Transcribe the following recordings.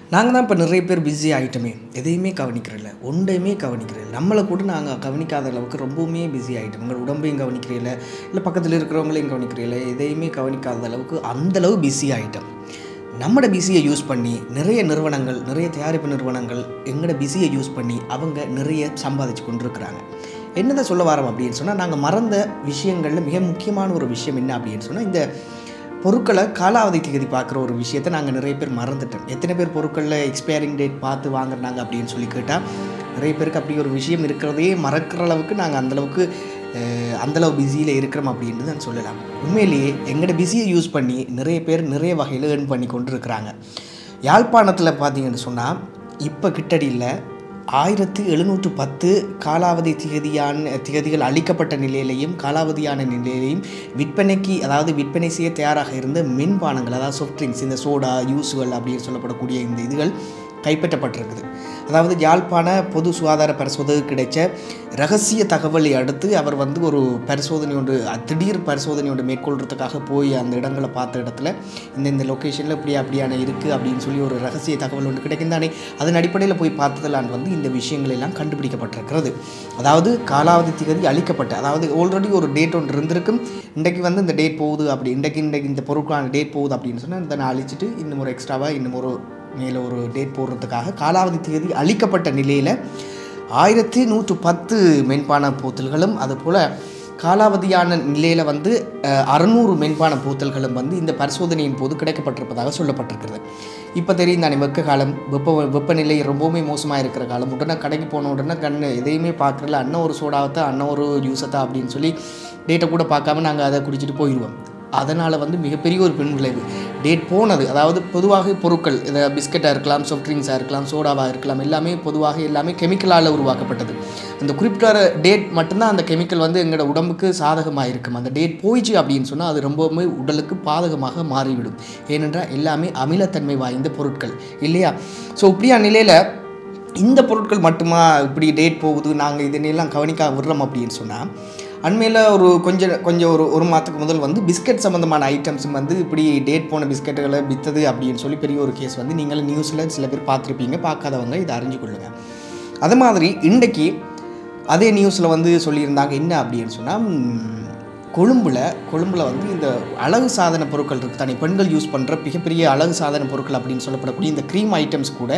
நாங்கள் தான் இப்போ நிறைய பேர் பிஸி ஆகிட்டோமே எதையுமே கவனிக்கிறதில்ல ஒன்றையுமே கவனிக்கிறதில்ல நம்மளை கூட நாங்கள் கவனிக்காத அளவுக்கு ரொம்பவுமே பிஸி ஆகிட்டோம் உங்கள் உடம்பையும் கவனிக்கிறதில்ல இல்லை பக்கத்தில் இருக்கிறவங்களையும் கவனிக்கிறதில்ல எதையுமே கவனிக்காத அளவுக்கு அந்தளவு பிஸி ஆகிட்டோம் நம்மளோட பிஸியை யூஸ் பண்ணி நிறைய நிறுவனங்கள் நிறைய தயாரிப்பு நிறுவனங்கள் எங்களோட பிஸியை யூஸ் பண்ணி அவங்க நிறைய சம்பாதிச்சு கொண்டிருக்கிறாங்க என்னதை சொல்ல வரோம் அப்படின்னு சொன்னால் நாங்கள் மறந்த விஷயங்களில் மிக முக்கியமான ஒரு விஷயம் என்ன அப்படின்னு சொன்னால் இந்த பொருட்களை காலாவதி திகதி பார்க்குற ஒரு விஷயத்தை நாங்கள் நிறைய பேர் மறந்துட்டோம் எத்தனை பேர் பொருட்களில் எக்ஸ்பைரிங் டேட் பார்த்து வாங்குறாங்க அப்படின்னு சொல்லி கேட்டால் நிறைய பேருக்கு அப்படி ஒரு விஷயம் இருக்கிறதே மறக்கிற அளவுக்கு நாங்கள் அந்தளவுக்கு அஹ், அந்தளவு பிஸியில் இருக்கிறோம் அப்படின்றது நான் சொல்லலாம் உண்மையிலேயே எங்களோட பிஸியை யூஸ் பண்ணி நிறைய பேர் நிறைய வகையில் ஏர்ன் பண்ணி கொண்டு இருக்கிறாங்க யாழ்ப்பாணத்தில் பார்த்தீங்கன்னு சொன்னால் இப்போ கிட்டடியில் ஆயிரத்தி எழுநூற்று பத்து காலாவதி திகதியான திகதிகள் அளிக்கப்பட்ட நிலையிலையும் காலாவதியான நிலையிலையும் விற்பனைக்கு அதாவது விற்பனை செய்ய தயாராக இருந்த மின்பானங்கள் அதாவது சாஃப்ட் ட்ரிங்க்ஸ் இந்த சோடா யூஸுகள் அப்படின்னு சொல்லப்படக்கூடிய இந்த இதுகள் கைப்பற்றப்பட்டிருக்குது அதாவது யாழ்ப்பாண பொது சுகாதார பரிசோதனை கிடைச்ச ரகசிய தகவலை அடுத்து அவர் வந்து ஒரு பரிசோதனை ஒன்று அஹ், திடீர் பரிசோதனை ஒன்று மேற்கொள்றதுக்காக போய் அந்த இடங்களை பார்த்த இடத்துல இந்த இந்த லொக்கேஷனில் இப்படி அப்படியான இருக்குது அப்படின்னு சொல்லி ஒரு ரகசிய தகவல் ஒன்று கிடைக்கும் தானே அதன் அடிப்படையில் போய் பார்த்ததெல்லாம் வந்து இந்த விஷயங்கள் எல்லாம் கண்டுபிடிக்கப்பட்டிருக்கிறது அதாவது காலாவதி திகதி அளிக்கப்பட்ட அதாவது ஆல்ரெடி ஒரு டேட் ஒன்று இருந்திருக்கும் இன்றைக்கு வந்து இந்த டேட் போகுது அப்படி இன்றைக்கு இன்றைக்கு இந்த பொருட்கான டேட் போகுது அப்படின்னு சொன்னால் இந்த நான் அழிச்சிட்டு இன்னும் ஒரு எக்ஸ்ட்ராவாக இன்னும் ஒரு மேலே ஒரு டேட் போடுறதுக்காக காலாவதி தேதி அளிக்கப்பட்ட நிலையில் ஆயிரத்தி நூற்று பத்து மென்பான போத்தல்களும் அதுபோல் காலாவதியான நிலையில் வந்து அஹ், அறுநூறு மென்பான போத்தல்களும் வந்து இந்த பரிசோதனையின் போது கிடைக்கப்பட்டிருப்பதாக சொல்லப்பட்டிருக்கிறது இப்போ தெரியும் தானே வெக்க காலம் வெப்ப வெப்பநிலை ரொம்பவுமே மோசமாக இருக்கிற காலம் உடனே கடைக்கு போன உடனே கண் எதையுமே பார்க்குறல அண்ணன் ஒரு சோடாவத்தை அண்ணன் ஒரு ஜூஸத்தை அப்படின்னு சொல்லி டேட்டை கூட பார்க்காம நாங்கள் அதை குடிச்சிட்டு போயிடுவோம் அதனால் வந்து மிகப்பெரிய ஒரு பின் விளைவு டேட் போனது அதாவது பொதுவாக பொருட்கள் இதை பிஸ்கட்டாக இருக்கலாம் சாஃப்ட் ட்ரிங்க்ஸாக இருக்கலாம் சோடாவாக இருக்கலாம் எல்லாமே பொதுவாக எல்லாமே கெமிக்கலால் உருவாக்கப்பட்டது அந்த குறிப்பிட்ட டேட் மட்டும்தான் அந்த கெமிக்கல் வந்து எங்களோட உடம்புக்கு சாதகமாக இருக்கும் அந்த டேட் போயிடுச்சு அப்படின்னு சொன்னால் அது ரொம்பவுமே உடலுக்கு பாதகமாக மாறிவிடும் ஏனென்றால் எல்லாமே அமிலத்தன்மை வாய்ந்த பொருட்கள் இல்லையா ஸோ இப்படியா நிலையில் இந்த பொருட்கள் மட்டுமா இப்படி டேட் போகுது நாங்கள் இதனையெல்லாம் கவனிக்க விடுறோம் அப்படின்னு சொன்னால் அண்மையில் ஒரு கொஞ்சம் கொஞ்சம் ஒரு ஒரு மாதத்துக்கு முதல் வந்து பிஸ்கட் சம்மந்தமான ஐட்டம்ஸும் வந்து இப்படி டேட் போன பிஸ்கட்டுகளை விற்றது அப்படின்னு சொல்லி பெரிய ஒரு கேஸ் வந்து நீங்களும் நியூஸில் சில பேர் பார்த்துருப்பீங்க பார்க்காதவங்க இதை அறிஞ்சு கொள்ளுங்கள் அது மாதிரி இன்றைக்கி அதே நியூஸில் வந்து சொல்லியிருந்தாங்க என்ன அப்படின்னு சொன்னால் கொழும்பில் கொழும்பில் வந்து இந்த அழகு சாதன பொருட்கள் இருக்குது தானே பெண்கள் யூஸ் பண்ணுற மிகப்பெரிய அழகு சாதன பொருட்கள் அப்படின்னு சொல்லப்படக்கூடிய இந்த க்ரீம் ஐட்டம்ஸ் கூட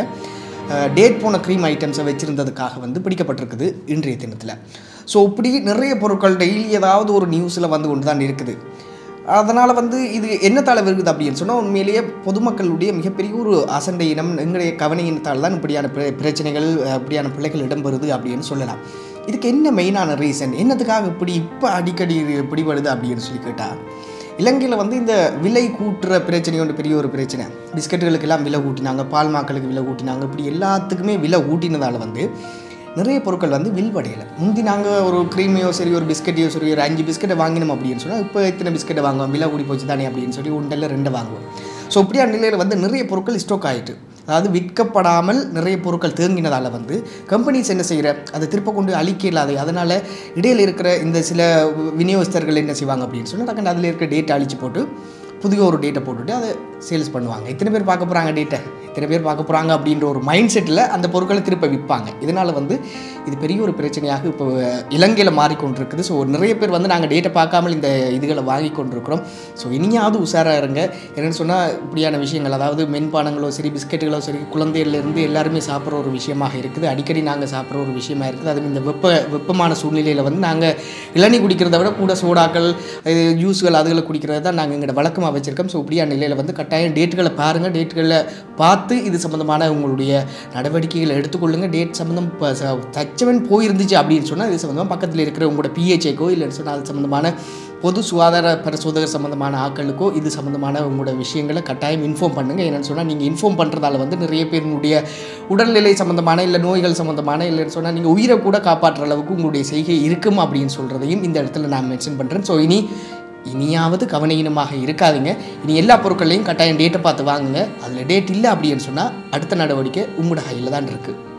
டேட் போன க்ரீம் ஐட்டம்ஸை வச்சுருந்ததுக்காக வந்து பிடிக்கப்பட்டிருக்குது இன்றைய தினத்தில் ஸோ இப்படி நிறைய பொருட்கள் டெய்லி ஏதாவது ஒரு நியூஸில் வந்து கொண்டு தான் இருக்குது அதனால் வந்து இது என்னத்தால் வருகுது அப்படின்னு சொன்னால் உண்மையிலேயே பொதுமக்களுடைய மிகப்பெரிய ஒரு அசண்டை இனம் எங்களுடைய கவன இனத்தால் தான் இப்படியான பிர- பிரச்சனைகள் அஹ், இப்படியான பிள்ளைகள் இடம்பெறுது அப்படின்னு சொல்லலாம் இதுக்கு என்ன மெயினான ரீசன் என்னத்துக்காக இப்படி இப்போ அடிக்கடி இது பிடிபடுது அப்படின்னு சொல்லி கேட்டால் இலங்கையில் வந்து இந்த விலை கூட்டுற பிரச்சனை ஒன்று பெரிய ஒரு பிரச்சனை பிஸ்கட்டுகளுக்கெல்லாம் விலை கூட்டினாங்க பால் மாக்களுக்கு விலை கூட்டினாங்க இப்படி எல்லாத்துக்குமே விலை ஊட்டினதால் வந்து நிறைய பொருட்கள் வந்து வில்வடையலை முந்தி நாங்கள் ஒரு க்ரீமையோ சரி ஒரு பிஸ்கட்டையோ சரி ஒரு அஞ்சு பிஸ்கட்டை வாங்கினோம் அப்படின்னு சொன்னால் இப்போ இத்தனை பிஸ்கட்டை வாங்குவோம் விலை கூடி போச்சு தானே அப்படின்னு சொல்லி ஒன்றில் ரெண்டு வாங்குவோம் ஸோ இப்படியான நிலையில் வந்து நிறைய பொருட்கள் ஸ்டாக் ஆயிட்டு அதாவது விற்கப்படாமல் நிறைய பொருட்கள் தேங்கினதால் வந்து கம்பெனிஸ் என்ன செய்கிற அதை திருப்ப கொண்டு அழிக்க இல்லாது அதனால் இடையில் இருக்கிற இந்த சில விநியோகஸ்தர்கள் என்ன செய்வாங்க அப்படின்னு சொன்னால் டக்குன்னு அதில் இருக்கிற டேட்டை அழிச்சு போட்டு புதிய ஒரு டேட்டை போட்டுட்டு அதை சேல்ஸ் பண்ணுவாங்க எத்தனை பேர் பார்க்க போகிறாங்க டேட்டை எத்தனை பேர் பார்க்க போகிறாங்க அப்படின்ற ஒரு மைண்ட் செட்டில் அந்த பொருட்களை திருப்ப விற்பாங்க இதனால் வந்து இது பெரிய ஒரு பிரச்சனையாக இப்போ இலங்கையில் மாறிக்கொண்டிருக்குது ஸோ நிறைய பேர் வந்து நாங்கள் டேட்டை பார்க்காமல் இந்த இதுகளை வாங்கி கொண்டிருக்கிறோம் ஸோ இனியாவது உஷாராக இருங்க என்னென்னு சொன்னால் இப்படியான விஷயங்கள் அதாவது மென்பானங்களோ சரி பிஸ்கெட்டுகளோ சரி குழந்தையிலேருந்து எல்லாருமே சாப்பிட்ற ஒரு விஷயமாக இருக்குது அடிக்கடி நாங்கள் சாப்பிட்ற ஒரு விஷயமா இருக்குது அதுவும் இந்த வெப்ப வெப்பமான சூழ்நிலையில் வந்து நாங்கள் இளநீ குடிக்கிறத விட கூட சோடாக்கள் இது ஜூஸ்கள் அதுகளை குடிக்கிறது தான் நாங்கள் எங்களோட வழக்கமாக வச்சுருக்கோம் ஸோ இப்படியான நிலையில் வந்து கட்டாயம் டேட்டுகளை பாருங்கள் டேட்டுகளை பார்த்து இது சம்மந்தமான உங்களுடைய நடவடிக்கைகளை எடுத்துக்கொள்ளுங்க டேட் சம்மந்தம் இப்போ ச- தச்சவன் போயிருந்துச்சு அப்படின்னு சொன்னால் இது சம்மந்தமாக பக்கத்தில் இருக்கிற உங்களோட பிஹெச்ஏக்கோ இல்லைன்னு சொன்னால் அது சம்மந்தமான பொது சுகாதார பரிசோதகர் சம்மந்தமான ஆட்களுக்கோ இது சம்மந்தமான உங்களோட விஷயங்களை கட்டாயம் இன்ஃபார்ம் பண்ணுங்கள் என்னென்னு சொன்னால் நீங்கள் இன்ஃபார்ம் பண்ணுறதால வந்து நிறைய பேருடைய உடல்நிலை சம்மந்தமான இல்லை நோய்கள் சம்மந்தமான இல்லைன்னு சொன்னால் நீங்கள் உயிரை கூட காப்பாற்றுற அளவுக்கு உங்களுடைய செய்கை இருக்கும் அப்படின்னு சொல்கிறதையும் இந்த இடத்துல நான் மென்ஷன் பண்ணுறேன் ஸோ இனி இனியாவது கவனீனமாக இருக்காதீங்க இனி எல்லா பொருட்களையும் கட்டாயம் டேட்டை பார்த்து வாங்குங்க அதில் டேட் இல்லை அப்படின்னு சொன்னால் அடுத்த நடவடிக்கை உங்களோட கையில் தான் இருக்குது